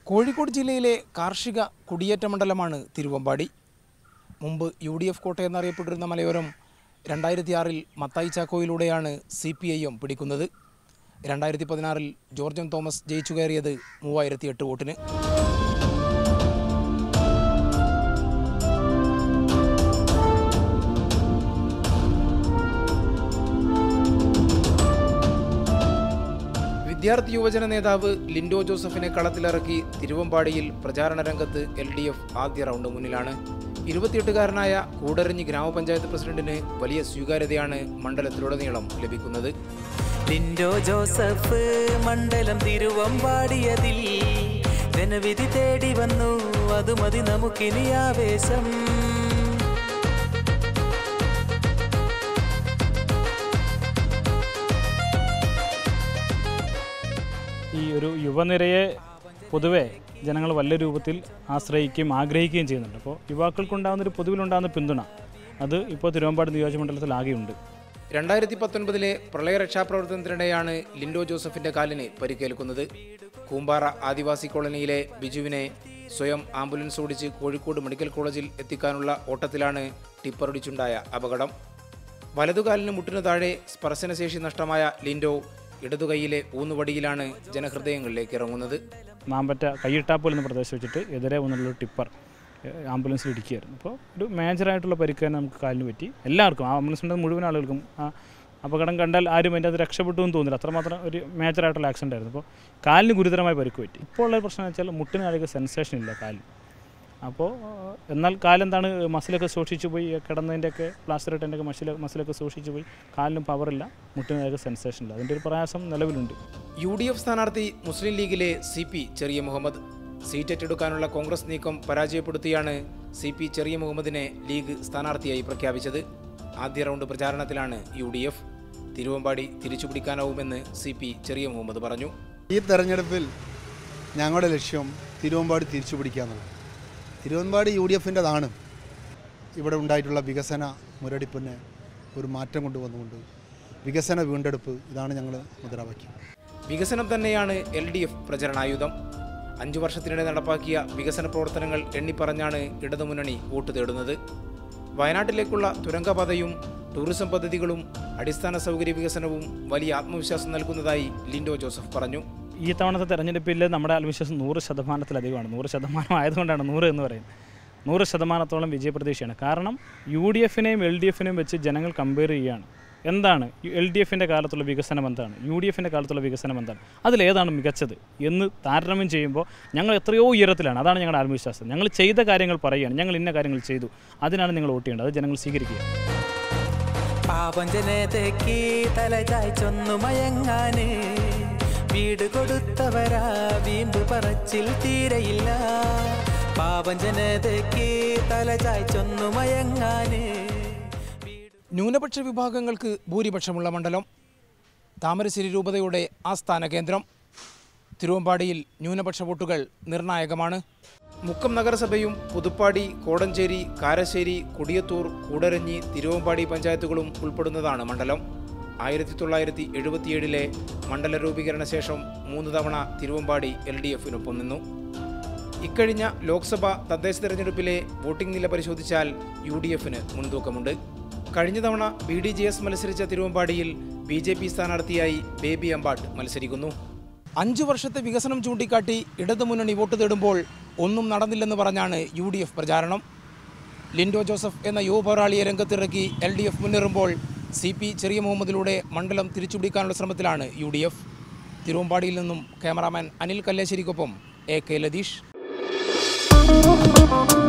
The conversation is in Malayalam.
കോഴിക്കോട് ജില്ലയിലെ കാർഷിക കുടിയേറ്റ മണ്ഡലമാണ് തിരുവമ്പാടി മുമ്പ് യു ഡി എഫ് കോട്ട എന്നറിയപ്പെട്ടിരുന്ന മലയോരം രണ്ടായിരത്തി ആറിൽ മത്തായി ചാക്കോയിലൂടെയാണ് സി പി ഐ എം പിടിക്കുന്നത് രണ്ടായിരത്തി പതിനാറിൽ ജോർജ് എം തോമസ് ജയിച്ചു കയറിയത് മൂവായിരത്തി എട്ട് വോട്ടിന് വിദ്യാർത്ഥി യുവജന നേതാവ് ലിൻഡോ ജോസഫിനെ കളത്തിലിറക്കി തിരുവമ്പാടിയിൽ പ്രചാരണ രംഗത്ത് എൽ ഡി എഫ് ആദ്യ റൗണ്ട് മുന്നിലാണ് ഇരുപത്തിയെട്ടുകാരനായ കൂടരഞ്ഞി ഗ്രാമപഞ്ചായത്ത് പ്രസിഡന്റിന് വലിയ സ്വീകാര്യതയാണ് മണ്ഡലത്തിലുടനീളം ലഭിക്കുന്നത് ലിൻഡോ ജോസഫ് മണ്ഡലം തിരുവമ്പാടിയതിൽ ജനവിധി തേടി വന്നു അത് മതി നമുക്കിനി ആവേശം ഈ ഒരു യുവനിരയെ പൊതുവെ ജനങ്ങൾ വലിയ രൂപത്തിൽ ആശ്രയിക്കുകയും ആഗ്രഹിക്കുകയും ചെയ്യുന്നുണ്ട് അപ്പോൾ യുവാക്കൾക്കുണ്ടാകുന്ന ഒരു പൊതുവിലുണ്ടാകുന്ന പിന്തുണ അത് ഇപ്പോൾ തിരുവമ്പാടി നിയോജകമണ്ഡലത്തിൽ ആകെയുണ്ട് രണ്ടായിരത്തി പത്തൊൻപതിലെ പ്രളയ രക്ഷാപ്രവർത്തനത്തിനിടെയാണ് ലിൻഡോ ജോസഫിന്റെ കാലിന് പരിക്കേൽക്കുന്നത് കൂമ്പാറ ആദിവാസി കോളനിയിലെ ബിജുവിനെ സ്വയം ആംബുലൻസ് ഓടിച്ച് കോഴിക്കോട് മെഡിക്കൽ കോളേജിൽ എത്തിക്കാനുള്ള ഓട്ടത്തിലാണ് ടിപ്പറിടിച്ചുണ്ടായ അപകടം വലതുകാലിന് മുട്ടിനു താഴെ സ്പർശനശേഷി നഷ്ടമായ ലിൻഡോ ഇടതുകൈയിലെ ഊന്നുവടിയിലാണ് ജനഹൃദയങ്ങളിലേക്ക് ഇറങ്ങുന്നത് മാമ്പറ്റ കൈയിട്ടാപ്പോൽ എന്ന പ്രദേശം വെച്ചിട്ട് എതിരെ വന്നുള്ള ടിപ്പർ ഏഹ്, ആംബുലൻസിൽ ഇടിക്കുകയായിരുന്നു അപ്പോൾ ഒരു മേജറായിട്ടുള്ള പരിക്ക് തന്നെ നമുക്ക് കാലിന് പറ്റി എല്ലാവർക്കും ആ ആംബുലൻസ് ഉണ്ടെങ്കിൽ മുഴുവൻ ആളുകൾക്കും ആ അപകടം കണ്ടാൽ ആരും അതിൻ്റെ അത് രക്ഷപ്പെട്ടു എന്ന് തോന്നില്ല അത്രമാത്രം ഒരു മേജറായിട്ടുള്ള ആക്സിഡൻ്റ് ആയിരുന്നു അപ്പോൾ കാലിന് ഗുരുതരമായ പരിക്ക് പറ്റി ഇപ്പോൾ ഉള്ള പ്രശ്നം എന്ന് വെച്ചാൽ മുട്ടിന് അധികം സെൻസേഷൻ ഇല്ല കാലിന് അപ്പോൾ ഏഹ്, എന്നാൽ കാലെന്താണ് മസിലൊക്കെ സൂക്ഷിച്ചു പോയി കിടന്നതിൻ്റെയൊക്കെ പ്ലാസ്റ്റർ ഇട്ടതിൻ്റെയൊക്കെ മസില മസിലൊക്കെ സൂക്ഷിച്ചു പോയി കാലിനും പവറില്ല മുട്ടിന് അധികം സെൻസേഷൻ ഇല്ല അതിൻ്റെ ഒരു പ്രയാസം നിലവിലുണ്ട് യു ഡി എഫ് സ്ഥാനാർത്ഥി മുസ്ലിം ലീഗിലെ C P Cheriya Muhammad seat ഏറ്റെടുക്കാനുള്ള Congress നീക്കം പരാജയപ്പെടുത്തിയാണ് സി പി ചെറിയ മുഹമ്മദിനെ ലീഗ് സ്ഥാനാർത്ഥിയായി പ്രഖ്യാപിച്ചത് ആദ്യ റൗണ്ട് പ്രചാരണത്തിലാണ് യു ഡി എഫ് തിരുവമ്പാടി തിരിച്ചുപിടിക്കാനാവുമെന്ന് സി പി ചെറിയ മുഹമ്മദ് പറഞ്ഞു ഈ തെരഞ്ഞെടുപ്പിൽ ഞങ്ങളുടെ ലക്ഷ്യം തിരുവമ്പാടി തിരിച്ചു പിടിക്കാന്നുള്ളത് തിരുവമ്പാടി യു ഡി എഫിൻ്റെതാണ് ഇവിടെ ഉണ്ടായിട്ടുള്ള വികസന മുരടിപ്പിന് ഒരു മാറ്റം കൊണ്ടുവന്നുകൊണ്ട് വികസന വീണ്ടെടുപ്പ് ഇതാണ് ഞങ്ങൾ മുദ്രാവാക്യം വികസനം തന്നെയാണ് എൽ ഡി എഫ് പ്രചരണായുധം അഞ്ചു വർഷത്തിനിടെ നടപ്പാക്കിയ വികസന പ്രവർത്തനങ്ങൾ എണ്ണിപ്പറഞ്ഞാണ് ഇടതുമുന്നണി വോട്ട് തേടുന്നത് വയനാട്ടിലേക്കുള്ള തുരങ്കപാതയും ടൂറിസം പദ്ധതികളും അടിസ്ഥാന സൗകര്യ വികസനവും വലിയ ആത്മവിശ്വാസം നൽകുന്നതായി ലിൻഡോ ജോസഫ് പറഞ്ഞു ഈ തവണത്തെ തെരഞ്ഞെടുപ്പിൽ നമ്മുടെ ആത്മവിശ്വാസം നൂറ് ശതമാനത്തിലധികമാണ് നൂറ് ശതമാനം ആയതുകൊണ്ടാണ് നൂറ് എന്ന് പറയുന്നത് നൂറ് ശതമാനത്തോളം വിജയപ്രതീക്ഷയാണ് കാരണം യു ഡി എഫിനെയും എൽ ഡി എഫിനെയും വെച്ച് ജനങ്ങൾ കമ്പയർ ചെയ്യുകയാണ് എന്താണ് എൽ ഡി എഫിൻ്റെ കാലത്തുള്ള വികസനം എന്താണ് യു ഡി എഫിൻ്റെ കാലത്തുള്ള വികസനം എന്താണ് അതിലേതാണ് മികച്ചത് എന്ന് താരതമ്യം ചെയ്യുമ്പോൾ ഞങ്ങൾ എത്രയോ ഉയരത്തിലാണ് അതാണ് ഞങ്ങളുടെ ആത്മവിശ്വാസം ഞങ്ങൾ ചെയ്ത കാര്യങ്ങൾ പറയുകയാണ് ഞങ്ങൾ ഇന്ന കാര്യങ്ങൾ ചെയ്തു അതിനാണ് നിങ്ങൾ വോട്ട് ചെയ്യേണ്ടത് അത് ജനങ്ങൾ സ്വീകരിക്കുക പാപം ജനതയ്ക്ക് തലചായ്ച്ചൊന്നു മയങ്ങാന് വീട് കൊടുത്തവരാ വീമ്പ് പറച്ചിൽ തീരെയില്ല പാപം ജനതയ്ക്ക് തലചായ്ച്ചൊന്നു മയങ്ങാന് വീട് ന്യൂനപക്ഷ വിഭാഗങ്ങൾക്ക് ഭൂരിപക്ഷമുള്ള മണ്ഡലം താമരശ്ശേരി രൂപതയുടെ ആസ്ഥാന കേന്ദ്രം തിരുവമ്പാടിയിൽ ന്യൂനപക്ഷ വോട്ടുകൾ നിർണായകമാണ് മുക്കം നഗരസഭയും പുതുപ്പാടി കോടഞ്ചേരി കാരശ്ശേരി കൊടിയത്തൂർ കൂടരഞ്ഞി തിരുവമ്പാടി പഞ്ചായത്തുകളും ഉൾപ്പെടുന്നതാണ് മണ്ഡലം ആയിരത്തി തൊള്ളായിരത്തി എഴുപത്തിയേഴിലെ മണ്ഡല രൂപീകരണ ശേഷം മൂന്ന് തവണ തിരുവമ്പാടി എൽ ഡി എഫിനൊപ്പം നിന്നു ഇക്കഴിഞ്ഞ ലോക്സഭ തദ്ദേശ തെരഞ്ഞെടുപ്പിലെ വോട്ടിംഗ് നില പരിശോധിച്ചാൽ യു ഡി എഫിന് മുൻതൂക്കമുണ്ട് കഴിഞ്ഞ തവണ ബി ഡി ജെ എസ് മത്സരിച്ച തിരുവമ്പാടിയിൽ ബി ജെ പി സ്ഥാനാർത്ഥിയായി ബേബി അമ്പാട്ട് മത്സരിക്കുന്നു അഞ്ചു വർഷത്തെ വികസനം ചൂണ്ടിക്കാട്ടി ഇടതുമുന്നണി വോട്ട് തേടുമ്പോൾ ഒന്നും നടന്നില്ലെന്ന് പറഞ്ഞാണ് യു ഡി എഫ് പ്രചാരണം ലിൻഡോ ജോസഫ് എന്ന യുവ പോരാളിയെ രംഗത്തിറക്കി എൽ ഡി എഫ് മുന്നേറുമ്പോൾ സി പി ചെറിയ മുഹമ്മദിലൂടെ മണ്ഡലം തിരിച്ചുപിടിക്കാനുള്ള ശ്രമത്തിലാണ് യു ഡി എഫ് തിരുവമ്പാടിയിൽ നിന്നും ക്യാമറാമാൻ അനിൽ കല്ലേശ്ശേരിക്കൊപ്പം എ കെ ലതീഷ്